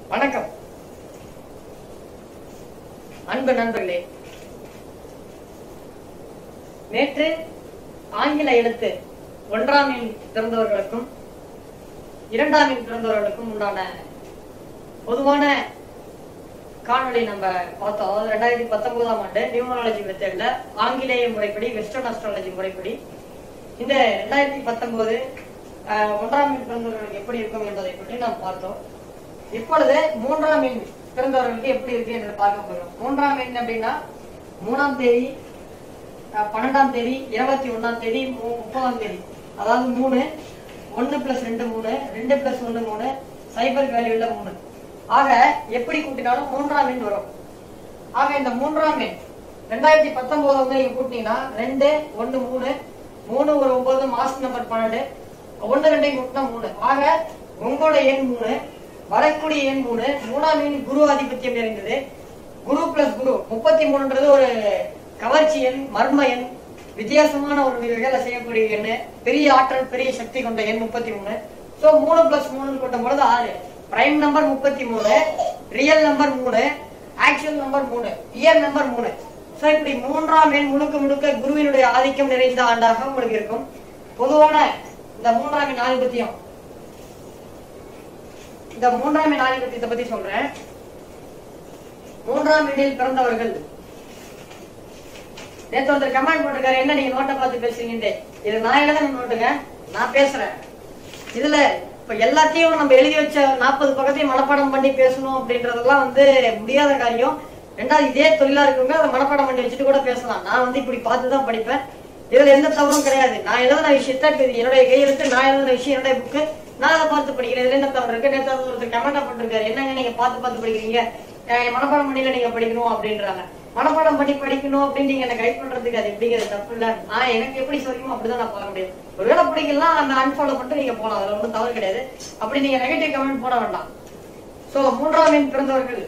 வணக்கம் அன்பு நண்பர்களே நேற்று ஆங்கில எழுத்து ஒன்றாம் எண் பிறந்தவர்களுக்கும் இரண்டாம் எண் பிறந்தவர்களுக்கும் உண்டான பொதுவான காணொளி நம்ம பார்த்தோம் அதாவது ரெண்டாயிரத்தி பத்தொன்பதாம் ஆண்டு நியூமராலஜி மெத்தட்ல ஆங்கிலேய முறைப்படி வெஸ்டர்ன் அஸ்ட்ராலஜி முறைப்படி இந்த ரெண்டாயிரத்தி பத்தொன்பது ஒன்றாம் எண் பிறந்தவர்களுக்கு எப்படி இருக்கும் என்பதை பற்றி நாம் பார்த்தோம் இப்பொழுது மூன்றாம் எண் பிறந்தவர்களுக்கு எப்படி இருக்கு என்று பார்க்க போகிறோம் மூன்றாம் எண் அப்படின்னா மூணாம் தேதி அஹ், பன்னெண்டாம் தேதி இருபத்தி ஒண்ணாம் தேதி மு- முப்பதாம் தேதி அதாவது மூணு ஒன்னு பிளஸ் ரெண்டு மூணு ரெண்டு பிளஸ் ஒண்ணு மூணு சைபர் வேல்யூல மூணு ஆக எப்படி கூட்டினாலும் மூன்றாம் எண் வரும் ஆக இந்த மூன்றாம் எண் ரெண்டாயிரத்தி பத்தொன்பது வந்து நீங்க கூட்டினீங்கன்னா ரெண்டு ஒண்ணு மூணு மூணு ஒரு ஒன்பது மாசம் நம்பர் பன்னெண்டு ஒண்ணு ரெண்டையும் கூட்டினா மூணு ஆக உங்களோட எண் மூணு வரக்கூடிய எண் மூணு மூணாம் எண் குரு ஆதிபத்தியம் நிறைந்தது குரு பிளஸ் குரு முப்பத்தி மூணுன்றது ஒரு கவர்ச்சி எண் மர்ம எண் வித்தியாசமான ஒரு வேலை செய்யக்கூடிய எண் பெரிய ஆற்றல் பெரிய சக்தி கொண்ட எண் முப்பத்தி மூணு சோ மூணு பிளஸ் மூணு கொண்ட பொழுது ஆறு பிரைம் நம்பர் முப்பத்தி மூணு ரியல் நம்பர் மூணு ஆக்சுவல் நம்பர் மூணு இயர் நம்பர் மூணு சோ இப்படி மூன்றாம் எண் முழுக்க முழுக்க குருவினுடைய ஆதிக்கம் நிறைந்த ஆண்டாக உங்களுக்கு இருக்கும் பொதுவான இந்த மூன்றாம் எண் ஆதிபத்தியம் இந்த மூன்றாம் எண் ஆதிபத்தியத்தை பத்தி சொல்றேன் மூன்றாம் எண்ணில் பிறந்தவர்கள் நேத்து ஒருத்தர் கமெண்ட் போட்டிருக்காரு என்ன நீங்க நோட்டை பார்த்து பேசுறீங்க இது நான் எழுதின நோட்டுங்க நான் பேசுறேன் இதுல இப்ப எல்லாத்தையும் நம்ம எழுதி வச்ச நாற்பது பக்கத்தையும் மனப்பாடம் பண்ணி பேசணும் அப்படின்றதெல்லாம் வந்து முடியாத காரியம் ரெண்டாவது இதே தொழிலா இருக்கவங்க அதை மனப்பாடம் பண்ணி வச்சுட்டு கூட பேசலாம் நான் வந்து இப்படி பார்த்து தான் படிப்பேன் இதுல எந்த தவறும் கிடையாது நான் எழுதின விஷயத்த இப்ப இது என்னுடைய கையெழுத்து நான் எழுதின விஷயம் என்னுடைய புக்கு நான் அதை பார்த்து படிக்கிறேன் இதுல என்ன தவறு இருக்கு நேற்று ஒருத்தர் கமெண்டா பண்ணிருக்காரு என்னங்க நீங்க பார்த்து பார்த்து படிக்கிறீங்க அஹ் மனப்பாடம் பண்ணில நீங்க படிக்கணும் அப்படின்றாங்க மனப்பாடம் பண்ணி படிக்கணும் அப்படின்னு நீங்க என்ன கைட் பண்றதுக்கு அது எப்படிங்கிறது தப்பு இல்ல நான் எனக்கு எப்படி சொல்லுமோ அப்படிதான் நான் பார்க்க முடியும் ஒருவேளை பிடிக்கலாம் அந்த அன்ஃபாலோ பண்ணிட்டு நீங்க போலாம் அதுல ஒன்றும் தவறு கிடையாது அப்படி நீங்க நெகட்டிவ் கமெண்ட் போட வேண்டாம் சோ மூன்றாம் எண் பிறந்தவர்கள்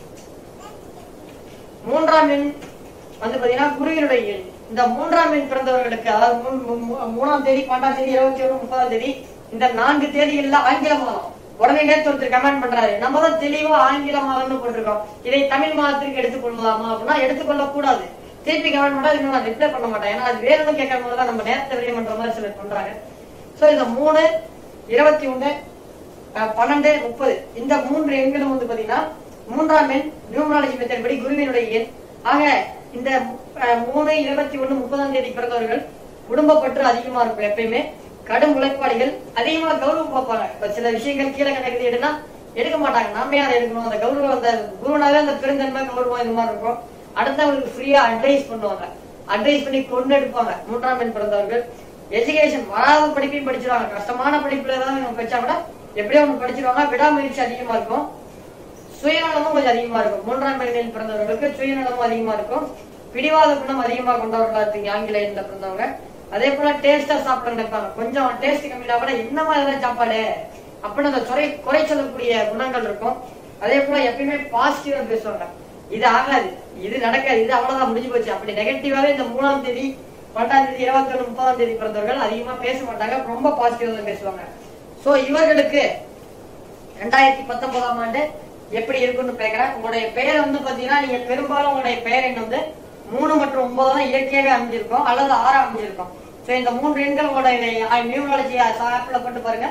மூன்றாம் எண் வந்து பாத்தீங்கன்னா குருவினுடைய எண் இந்த மூன்றாம் எண் பிறந்தவர்களுக்கு அதாவது மூணு- மூ- மூ- மூணாம் தேதி பன்னெண்டாம் தேதி இருபத்தி ஒண்ணு முப்பதாம் தேதி இந்த நான்கு தேதிகள்ல ஆங்கில மாதம் உடனே நேத்து ஒருத்தர் கமெண்ட் பண்றாரு நம்ம தான் தெளிவா ஆங்கில மாதம்னு போட்டிருக்கோம் இதை தமிழ் மாதத்திற்கு எடுத்துக்கொள்ளலாமா அப்படின்னா எடுத்துக்கொள்ள கூடாது திருப்பி கமெண்ட் பண்ணா இன்னும் நான் ரிப்ளை பண்ண மாட்டேன் ஏன்னா அது வேற எதுவும் கேட்கற மாதிரி தான் நம்ம நேரத்தை விரைவு பண்ற மாதிரி சிலர் பண்றாங்க சோ இந்த மூணு இருபத்தி ஒண்ணு அஹ், பன்னெண்டு முப்பது இந்த மூன்று எண்களும் வந்து பாத்தீங்கன்னா மூன்றாம் எண் நியூமராலஜி மெத்தட் படி குருவினுடைய எண் ஆக இந்த அஹ், மூணு இருபத்தி ஒண்ணு முப்பதாம் தேதி பிறந்தவர்கள் குடும்ப பற்று அதிகமா இருக்கும் எப்பயுமே கடும் உழைப்பாளிகள் அதிகமா கௌரவம் பார்ப்பாங்க இப்ப சில விஷயங்கள் கீழே கிடக்குது எடுனா எடுக்க மாட்டாங்க நாம யார் எடுக்கணும் அந்த கௌரவம் அந்த குருனாவே அந்த பெருந்தன்மை கௌரவம் இது மாதிரி இருக்கும் அடுத்தவங்களுக்கு ஃப்ரீயா அட்வைஸ் பண்ணுவாங்க அட்வைஸ் பண்ணி கொண்டு எடுப்பாங்க மூன்றாம் எண் பிறந்தவர்கள் எஜுகேஷன் வராத படிப்பையும் படிச்சிருவாங்க கஷ்டமான படிப்புல ஏதாவது இவங்க படிச்சா கூட எப்படியோ ஒண்ணு படிச்சிருவாங்க விடாமுயற்சி அதிகமா இருக்கும் சுயநலமும் கொஞ்சம் அதிகமா இருக்கும் மூன்றாம் எண்ணில் பிறந்தவர்களுக்கு சுயநலமும் அதிகமா இருக்கும் பிடிவாத குணம் அதிகமா கொண்டவர்களா இருப்பீங்க ஆங்கில எண்ணில் பிறந்தவங்க அதே போல டேஸ்டா சாப்பிட நினைப்பாங்க கொஞ்சம் டேஸ்ட் கம்மியா கூட என்ன மாதிரி சாப்பாடு அப்படின்னு அந்த குறை குறை சொல்லக்கூடிய குணங்கள் இருக்கும் அதே போல எப்பயுமே பாசிட்டிவா பேசுவாங்க இது ஆகாது இது நடக்காது இது அவ்வளவுதான் முடிஞ்சு போச்சு அப்படி நெகட்டிவாவே இந்த மூணாம் தேதி பன்னெண்டாம் தேதி இருபத்தி ஒண்ணு முப்பதாம் தேதி பிறந்தவர்கள் அதிகமா பேச மாட்டாங்க ரொம்ப பாசிட்டிவா தான் பேசுவாங்க சோ இவர்களுக்கு ரெண்டாயிரத்தி பத்தொன்பதாம் ஆண்டு எப்படி இருக்கும்னு கேக்குறேன் உங்களுடைய பெயர் வந்து பாத்தீங்கன்னா நீங்க பெரும்பாலும் உங்களுடைய பெயர் எண் வந்து மூணு மற்றும் ஒன்பது தான் இயற்கையாவே அமைஞ்சிருக்கும் அல்லது ஆறா அமைஞ்சிருக்கும் சோ இந்த மூன்று எண்கள் உங்களுடைய நியூமராலஜி ஆப்ல போட்டு பாருங்க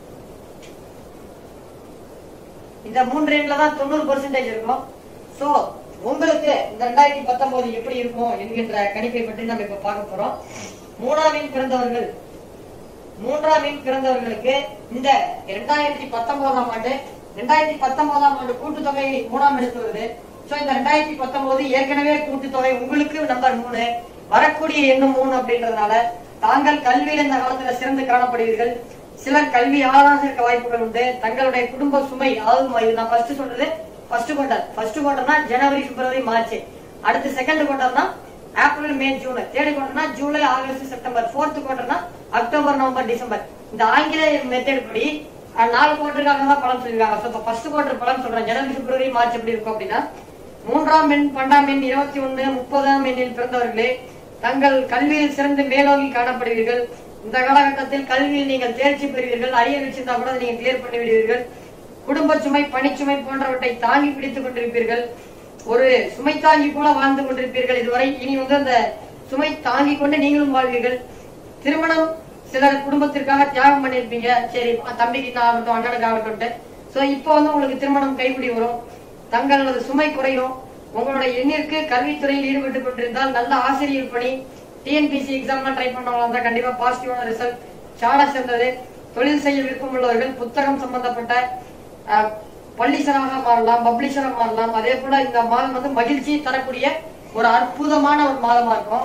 இந்த மூன்று எண்ல தான் தொண்ணூறு பெர்சன்டேஜ் இருக்கும் சோ உங்களுக்கு இந்த ரெண்டாயிரத்தி பத்தொன்பது எப்படி இருக்கும் என்கின்ற கணிப்பை பற்றி நம்ம இப்ப பார்க்க போறோம் மூணாம் எண் பிறந்தவர்கள் மூன்றாம் எண் பிறந்தவர்களுக்கு இந்த இரண்டாயிரத்தி பத்தொன்பதாம் ஆண்டு ரெண்டாயிரத்தி பத்தொன்பதாம் ஆண்டு கூட்டுத்தொகை மூணாம் எடுத்து வருது சோ இந்த ரெண்டாயிரத்தி பத்தொன்பது ஏற்கனவே கூட்டுத்தொகை உங்களுக்கு நம்பர் மூணு வரக்கூடிய எண்ணும் மூணு அப்படின்றதுனால தாங்கள் கல்வியில் இந்த காலத்துல சிறந்து காணப்படுவீர்கள் சிலர் கல்வியாளராக இருக்க வாய்ப்புகள் உண்டு தங்களுடைய குடும்ப சுமை அதாவது ம- இது நான் ஃபர்ஸ்ட் சொல்றது ஃபர்ஸ்ட் குவார்டர் ஃபர்ஸ்ட் குவார்டர்னா ஜனவரி பிப்ரவரி மார்ச் அடுத்து செகண்ட் குவார்டர்னா ஏப்ரல் மே ஜூன் தேர்ட் குவார்டர்னா ஜூலை ஆகஸ்ட் செப்டம்பர் ஃபோர்த் குவார்டர்னா அக்டோபர் நவம்பர் டிசம்பர் இந்த ஆங்கில மெத்தட் படி அஹ், நாலு குவார்டருக்காக தான் பலன் சொல்லிருக்காங்க ஸோ இப்போ ஃபர்ஸ்ட் குவார்டர் பலன் சொல்றேன் ஜனவரி பிப்ரவரி மார்ச் எப்படி இருக்கும் அப்படின்னா மூன்றாம் எண் பன்னெண்டாம் எண் இருபத்தி ஒண்ணு முப்பதாம் எண்ணில் பிறந்தவர்களே தங்கள் கல்வியில் சிறந்து மேலோங்கி காணப்படுவீர்கள் இந்த காலகட்டத்தில் கல்வியில் நீங்கள் தேர்ச்சி பெறுவீர்கள் அரியர் வச்சிருந்தா கூட அதை நீங்க கிளியர் பண்ணி விடுவீர்கள் குடும்ப சுமை பணிச்சுமை போன்றவற்றை தாங்கி பிடித்துக் கொண்டிருப்பீர்கள் ஒரு சுமை தாங்கி போல வாழ்ந்து கொண்டிருப்பீர்கள் இதுவரை இனி வந்து அந்த சுமை தாங்கி கொண்டு நீங்களும் வாழ்வீர்கள் திருமணம் சிலர் குடும்பத்திற்காக தியாகம் பண்ணிருப்பீங்க சரி தம்பிக்கு ஆகட்டும் அண்ணனுக்கு ஆகட்டும் சோ இப்போ வந்து உங்களுக்கு திருமணம் கைப்பிடி வரும் தங்களது சுமை குறையும் உங்களுடைய எண்ணிற்கு கல்வித்துறையில் ஈடுபட்டு கொண்டிருந்தால் நல்ல ஆசிரியர் பணி டிஎன்பிசி எக்ஸாம்லாம் ட்ரை பண்றவங்க இருந்தா கண்டிப்பா பாசிட்டிவான ரிசல்ட் சாட சேர்ந்தது தொழில் செய்ய விருப்பம் உள்ளவர்கள் புத்தகம் சம்பந்தப்பட்ட அஹ், பப்ளிஷராக மாறலாம் பப்ளிஷராக மாறலாம் அதே போல இந்த மாதம் வந்து மகிழ்ச்சி தரக்கூடிய ஒரு அற்புதமான ஒரு மாதமா இருக்கும்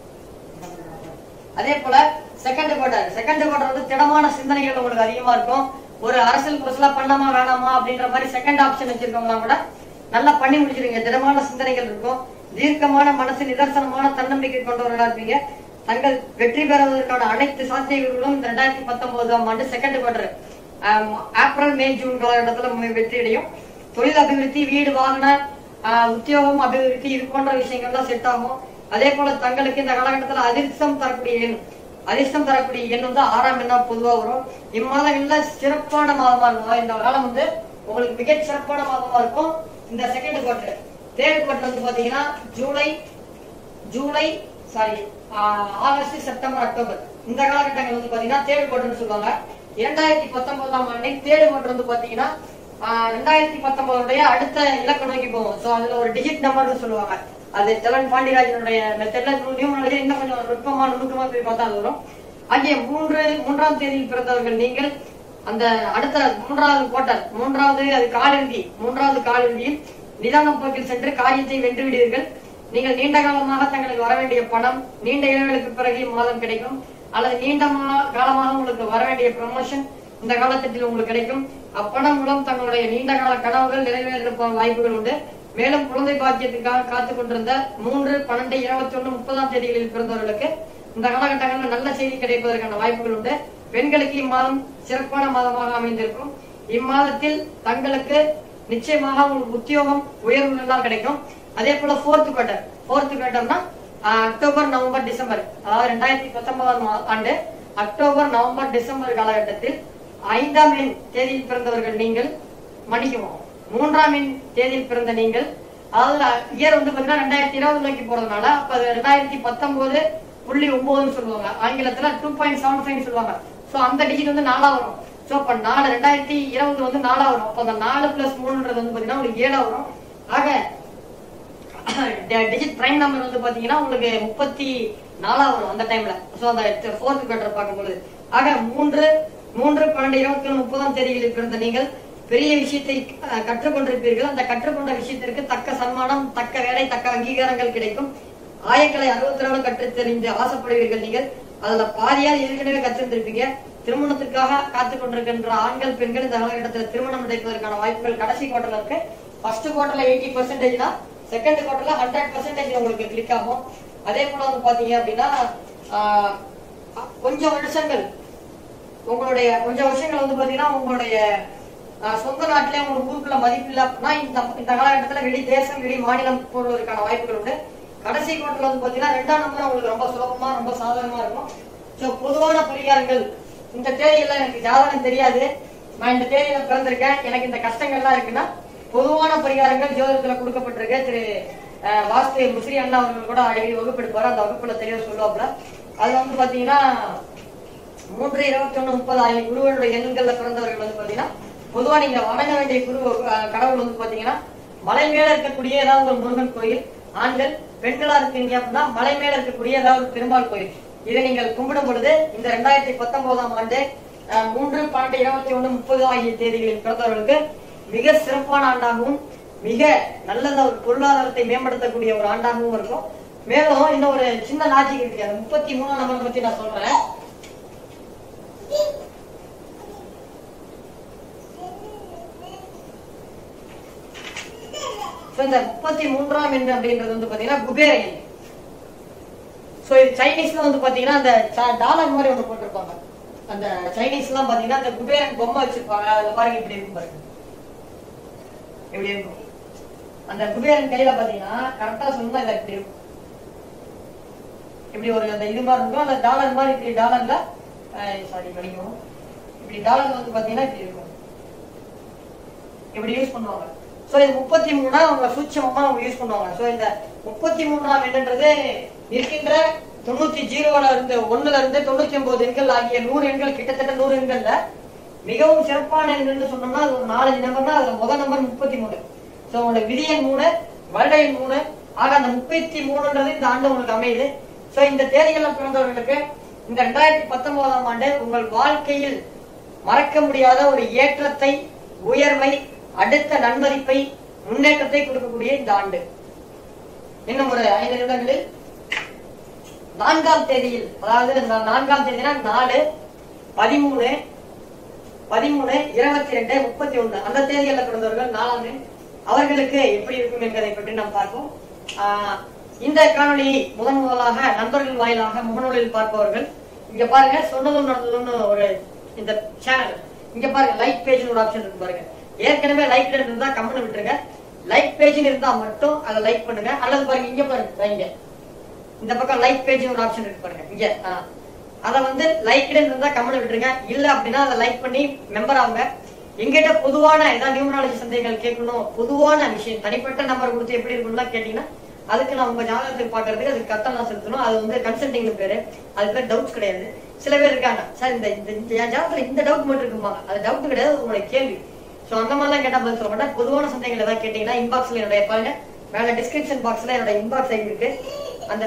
அதே போல செகண்ட் குவார்டர் செகண்ட் குவார்டர் வந்து திடமான சிந்தனைகள் உங்களுக்கு அதிகமா இருக்கும் ஒரு அரசியல் புதுசுல பண்ணலாமா வேணாமா அப்படின்ற மாதிரி செகண்ட் ஆப்ஷன் வச்சிருக்கவங்க கூட நல்லா பண்ணி முடிச்சிருங்க திடமான சிந்தனைகள் இருக்கும் தீர்க்கமான மனசு நிதர்சனமான தன்னம்பிக்கை கொண்டவர்களா இருப்பீங்க தங்கள் வெற்றி பெறுவதற்கான அனைத்து சாத்தியங்களும் இந்த ரெண்டாயிரத்தி பத்தொன்பதாம் ஆண்டு second quarter April May June காலகட்டத்துல மு- வெற்றி அடையும் தொழில் அபிவிருத்தி வீடு வாகன ஆஹ், உத்தியோகம் அபிவிருத்தி இது போன்ற விஷயங்கள்லாம் செட் ஆகும் அதே போல தங்களுக்கு இந்த காலகட்டத்துல அதிர்ஷ்டம் தரக்கூடிய எண் அதிர்ஷ்டம் தரக்கூடிய எண் வந்து ஆறாம் எண்ணா பொதுவா வரும் இம்மாதங்கள்ல சிறப்பான மாதமா இருக்கும் இந்த காலம் வந்து உங்களுக்கு மிகச் சிறப்பான மாதமா இருக்கும் இந்த செகண்ட் குவார்டர் தேர்ட் குவார்டர் வந்து பாத்தீங்கன்னா July July sorry August September October இந்த காலகட்டங்கள் வந்து பாத்தீங்கன்னா தேர்ட் குவார்டர்னு சொல்லுவாங்க இரண்டாயிரத்தி பத்தொன்பதாம் ஆண்டு தேர்ட் குவார்டர் வந்து பாத்தீங்கன்னா ஆஹ் ரெண்டாயிரத்தி பத்தொன்பதுடைய அடுத்த இலக்க நோக்கி போகும் சோ அதுல ஒரு டிஜிட் நம்பர்னு சொல்லுவாங்க அது செலன் பாண்டியராஜனுடைய மெத்தட்ல நியூமராலஜி இன்னும் கொஞ்சம் நுட்பமா நுணுக்கமா போய் பார்த்தா அது வரும் ஆகிய மூன்று மூன்றாம் தேதியில் பிறந்தவர்கள் நீங்கள் அந்த அடுத்த மூன்றாவது குவார்டர் மூன்றாவது அது காலிறுதி மூன்றாவது காலிறுதியில் நிதான போக்கில் சென்று காரியத்தை வென்று விடுவீர்கள் நீங்கள் நீண்ட காலமாக தங்களுக்கு வர வேண்டிய பணம் நீண்ட இடைவெளிக்கு பிறகு இம்மாதம் கிடைக்கும் அல்லது நீண்ட மா- காலமாக உங்களுக்கு வர வேண்டிய ப்ரமோஷன் இந்த காலகட்டத்தில் உங்களுக்கு கிடைக்கும் அப்பணம் மூலம் தங்களுடைய நீண்ட கால கனவுகள் நிறைவேற வாய்ப்புகள் உண்டு மேலும் குழந்தை பாக்கியத்துக்காக காத்துக் கொண்டிருந்த மூன்று பன்னெண்டு இருபத்தி ஒண்ணு முப்பதாம் தேதிகளில் பிறந்தவர்களுக்கு இந்த காலகட்டங்களில் நல்ல செய்தி கிடைப்பதற்கான வாய்ப்புகள் உண்டு பெண்களுக்கு இம்மாதம் சிறப்பான மாதமாக அமைந்திருக்கும் இம்மாதத்தில் தங்களுக்கு நிச்சயமாக உங்களுக்கு உத்தியோகம் உயர்வுகள் எல்லாம் கிடைக்கும் அதே போல ஃபோர்த் குவார்டர் ஃபோர்த் குவார்டர்னா அக்டோபர் நவம்பர் டிசம்பர் அதாவது ரெண்டாயிரத்தி பத்தொன்பதாம் ஆ- ஆண்டு அக்டோபர் நவம்பர் டிசம்பர் காலகட்டத்தில் ஐந்தாம் எண் தேதியில் பிறந்தவர்கள் நீங்கள் மன்னிக்குவோம் மூன்றாம் எண் தேதியில் பிறந்த நீங்கள் அதாவது இயர் வந்து பாத்தீங்கன்னா ரெண்டாயிரத்தி இருபது நோக்கி போறதுனால அப்ப அது ரெண்டாயிரத்தி பத்தொன்பது புள்ளி ஒன்பதுன்னு சொல்லுவாங்க ஆங்கிலத்துல டூ பாயிண்ட் செவன் ஃபைவ் சொல்லுவாங்க சோ அந்த டிஜிட் வந்து நாலா வரும் சோ அப்ப நாலு ரெண்டாயிரத்தி இருபது வந்து நாலா வரும் அப்ப அந்த நாலு பிளஸ் மூணுன்றது வந்து பாத்தீங்கன்னா உங்களுக்கு ஏழா வரும் ஆக டிஜிட் பிரைம் நம்பர் வந்து பாத்தீங்கன்னா உங்களுக்கு முப்பத்தி நாலா வரும் அந்த டைம்ல சோ அந்த ஃபோர்த் குவார்டர் பார்க்கும்போது ஆக மூன்று மூன்று பன்னெண்டு இருபத்தி ஒண்ணு முப்பதாம் தேதிகளில் பிறந்த நீங்கள் பெரிய விஷயத்தை அஹ், கற்றுக்கொண்டிருப்பீர்கள் அந்த கற்றுக்கொண்ட விஷயத்திற்கு தக்க சன்மானம் தக்க வேலை தக்க அங்கீகாரங்கள் கிடைக்கும் ஆயக்கலை அறுபத்தி நாலு கற்றுத் தெரிந்து ஆசைப்படுவீர்கள் நீங்கள் அதுல பாதியால் ஏற்கனவே கற்றிருந்திருப்பீங்க திருமணத்திற்காக காத்துக் கொண்டிருக்கின்ற ஆண்கள் பெண்கள் இந்த காலகட்டத்துல திருமணம் நடப்பதற்கான வாய்ப்புகள் கடைசி குவார்டர்ல இருக்கு ஃபர்ஸ்ட் குவார்டர்ல எயிட்டி பர்சன்டேஜ் தான் செகண்ட் குவார்டர்ல ஹண்ட்ரட் பர்சன்டேஜ் உங்களுக்கு கிளிக் ஆகும் அதே போல வந்து பாத்தீங்க அப்படின்னா ஆஹ், கொஞ்சம் வருஷங்கள் உங்களுடைய கொஞ்சம் வருஷங்கள் வந்து பாத்தீங்கன்னா உங்களுடைய ஆஹ், சொந்த நாட்டிலே உங்களுக்கு ஊருக்குள்ள மதிப்பு இல்ல அப்படின்னா இந்த இந்த காலகட்டத்துல வெளி தேசம் வெளி மாநிலம் போடுவதற்கான வாய்ப்புகள் உண்டு கடைசி கோட்டில் வந்து பாத்தீங்கன்னா ரெண்டாம் நம்பர் உங்களுக்கு ரொம்ப சுலபமா ரொம்ப சாதாரணமா இருக்கும் சோ பொதுவான பரிகாரங்கள் இந்த தேதியெல்லாம் எனக்கு ஜாதகம் தெரியாது நான் இந்த தேதியில பிறந்திருக்கேன் எனக்கு இந்த கஷ்டங்கள்லாம் இருக்குன்னா பொதுவான பரிகாரங்கள் ஜோதிடத்துல கொடுக்கப்பட்டிருக்கு திரு அஹ், வாஸ்து முஸ்ரி அண்ணா அவர்கள் கூட அடிக்கடி வகுப்பெடுப்பாரு அந்த வகுப்புல தெளிவா சொல்லுவாப்புல அதுல வந்து பாத்தீங்கன்னா மூன்று இருபத்தி ஒண்ணு முப்பது ஆகிய குருவனுடைய எண்கள்ல பிறந்தவர்கள் வந்து பாத்தீங்கன்னா பொதுவா நீங்க வணங்க வேண்டிய குரு அஹ், கடவுள் வந்து பாத்தீங்கன்னா மலை மேல இருக்கக்கூடிய ஏதாவது ஒரு முருகன் கோயில் ஆண்கள் பெண்களா இருக்கீங்க அப்படின்னா மலை மேல இருக்கக்கூடிய ஏதாவது ஒரு பெருமாள் கோயில் இதை நீங்கள் கும்பிடும் பொழுது இந்த ரெண்டாயிரத்தி பத்தொன்பதாம் ஆண்டு அஹ், மூன்று பன்னெண்டு இருபத்தி ஒண்ணு முப்பது ஆகிய தேதிகளில் பிறந்தவர்களுக்கு மிக சிறப்பான ஆண்டாகவும் மிக நல்ல ஒரு பொருளாதாரத்தை மேம்படுத்தக்கூடிய ஒரு ஆண்டாகவும் இருக்கும் மேலும் இன்னும் ஒரு சின்ன லாஜிக் இருக்கு அந்த முப்பத்தி மூணாம் நம்பர் பத்தி நான் சொல்றேன் So, இந்த முப்பத்தி மூன்றாம் எண் அப்படின்றது வந்து பாத்தீங்கன்னா குபேர எண் சோ இது சைனீஸ்ல வந்து பாத்தீங்கன்னா அந்த டாலர் மாதிரி ஒண்ணு போட்டிருப்பாங்க அந்த சைனீஸ் எல்லாம் பாத்தீங்கன்னா அந்த குபேரன் பொம்மை வச்சிருப்பாங்க அதுல பாருங்க இப்படி இருக்கும் பாருங்க இப்படி இருக்கும் அந்த குபேரன் கையில பாத்தீங்கன்னா கரெக்டா சொன்னா இதை இப்படி இருக்கும் இப்படி ஒரு அந்த இது மாதிரி இருக்கும் அந்த டாலர் மாதிரி இப்படி டாலர்ல சாரி படிக்கும் இப்படி டாலர் வந்து பாத்தீங்கன்னா இப்படி இருக்கும் இப்படி யூஸ் பண்ணுவாங்க சோ இது முப்பத்தி மூணா அவங்க சூட்சமமா அவங்க யூஸ் பண்ணுவாங்க சோ இந்த முப்பத்தி மூணாம் எண்ணுன்றது இருக்கின்ற தொண்ணூத்தி ஜீரோல இருந்து ஒண்ணுல இருந்து தொண்ணூத்தி ஒன்பது எண்கள் ஆகிய நூறு எண்கள் கிட்டத்தட்ட நூறு எண்கள்ல மிகவும் சிறப்பான எண்கள்னு சொன்னோம்னா அது ஒரு நாலஞ்சு நம்பர்னா அதுல முதல் நம்பர் முப்பத்தி மூணு சோ உங்களோட விதியன் மூணு வருட எண் மூணு ஆக அந்த முப்பத்தி மூணுன்றது இந்த ஆண்டு உங்களுக்கு அமையுது சோ இந்த தேதிகளில் பிறந்தவர்களுக்கு இந்த ரெண்டாயிரத்தி பத்தொன்பதாம் ஆண்டு உங்கள் வாழ்க்கையில் மறக்க முடியாத ஒரு ஏற்றத்தை உயர்வை அடுத்த நன்மதிப்பை முன்னேற்றத்தை கொடுக்கக்கூடிய இந்த ஆண்டு இன்னும் ஒரு ஐந்து நிமிடங்களில் நான்காம் தேதியில் அதாவது நா- நான்காம் தேதினா நாலு பதிமூணு பதிமூணு இருபத்தி ரெண்டு முப்பத்தி ஒண்ணு அந்த தேதிகளில் பிறந்தவர்கள் நாலாம் எண் அவர்களுக்கு எப்படி இருக்கும் என்பதை பற்றி நாம் பார்ப்போம் ஆஹ் இந்த காணொளி முதன் முதலாக நண்பர்கள் வாயிலாக முகநூலில் பார்ப்பவர்கள் இங்க பாருங்க சொன்னதும் நடந்ததும்னு ஒரு இந்த சேனல் இங்க பாருங்க லைக் பேஜ் ஒரு ஆப்ஷன் இருக்கு பாருங்க ஏற்கனவே லைக் இருந்தா கமெண்ட் விட்டுருங்க லைக் பேஜ் இருந்தா மட்டும் அதை லைக் பண்ணுங்க அல்லது பாருங்க இங்க பாருங்க இங்க இந்த பக்கம் லைக் பேஜ் ஒரு ஆப்ஷன் இருக்கு பாருங்க இங்க ஆ. அத வந்து லைக் இருந்தா கமெண்ட் விட்டுருங்க இல்ல அப்படின்னா அதை லைக் பண்ணி மெம்பர் ஆகுங்க எங்கிட்ட பொதுவான ஏதாவது நியூமராலஜி சந்தேகங்கள் கேட்கணும் பொதுவான விஷயம் தனிப்பட்ட நம்பர் கொடுத்து எப்படி இருக்கும்லாம் கேட்டீங்கன்னா அதுக்கு நான் உங்க ஜாதகத்துக்கு பாக்குறதுக்கு அதுக்கு கட்டணம் செலுத்தணும் அது வந்து கன்சல்டிங் பேரு அது பேர் டவுட்ஸ் கிடையாது சில பேர் இருக்காங்க சார் இந்த இந்த இந்த என் ஜாதகத்துல இந்த டவுட் மட்டும் இருக்குமா அது டவுட் கிடையாது அது உங்களுடைய கேள்வி சோ அந்த மாதிரிலாம் கேட்டா பதில் சொல்ல மாட்டேன் பொதுவான சந்தேகங்கள் ஏதாவது கேட்டீங்கன்னா இன்பாக்ஸ்ல என்னுடைய பாருங்க மேல டிஸ்கிரிப்ஷன் பாக்ஸ்ல என்னோட இன்பாக்ஸ் ஐடி இருக்கு அந்த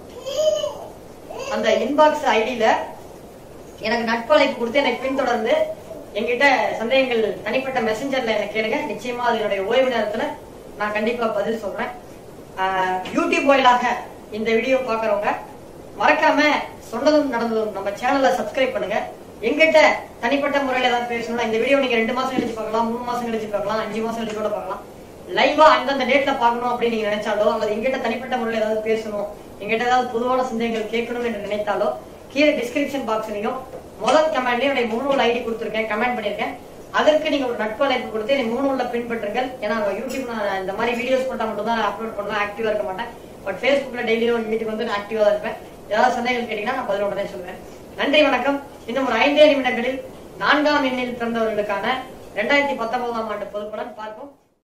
அந்த இன்பாக்ஸ் ஐடியில எனக்கு நட்பழைப்பு கொடுத்து எனக்கு பின்தொடர்ந்து என்கிட்ட சந்தேகங்கள் தனிப்பட்ட மெசஞ்சர்ல எனக்கு கேளுங்க நிச்சயமா அது என்னுடைய ஓய்வு நேரத்துல நான் கண்டிப்பா பதில் சொல்றேன் ஆஹ் யூடியூப் வாயிலாக இந்த வீடியோ பாக்குறவங்க மறக்காம சொன்னதும் நடந்ததும் நம்ம சேனலை சப்ஸ்கிரைப் பண்ணுங்க எங்கிட்ட தனிப்பட்ட முறையில ஏதாவது பேசணும்னா இந்த வீடியோ நீங்க ரெண்டு மாசம் கழிச்சு பார்க்கலாம் மூணு மாசம் கழிச்சு பார்க்கலாம் அஞ்சு மாசம் கழிச்சு கூட பார்க்கலாம் லைவா அந்தந்த டேட்ல பார்க்கணும் அப்படின்னு நீங்க நினைச்சாலோ அல்லது எங்கிட்ட தனிப்பட்ட முறையில ஏதாவது பேசணும் எங்கிட்ட ஏதாவது பொதுவான சந்தேகங்கள் கேட்கணும் என்று நினைத்தாலோ கீழே டிஸ்கிரிப்ஷன் பாக்ஸ்லயும் முதல் கமெண்ட்லயும் என்னுடைய மூணு ஐடி கொடுத்துருக்கேன் கமெண்ட் பண்ணிருக்கேன் அதற்கு நீங்க ஒரு நட்பு அழைப்பு கொடுத்து என்னை மூணு உள்ள பின்பற்றுங்கள் ஏன்னா யூடியூப் நான் இந்த மாதிரி வீடியோஸ் போட்டா மட்டும் தான் அப்லோட் பண்ணுவேன் ஆக்டிவா இருக்க மாட்டேன் பட் ஃபேஸ்புக்ல டெய்லியும் ஒரு வீட்டுக்கு வந்து நான் ஆக்டிவா தான் இருப்பேன் ஏதாவது சந்தேகங்கள் கேட்டீங்கன்னா நான் பதில் உடனே சொல்லுவேன் நன்றி வணக்கம் இன்னும் ஒரு ஐந்தே நிமிடங்களில் நான்காம் எண்ணில் பிறந்தவர்களுக்கான இரண்டாயிரத்தி பத்தொன்பதாம் ஆண்டு பொதுப்பலன் பார்ப்போம்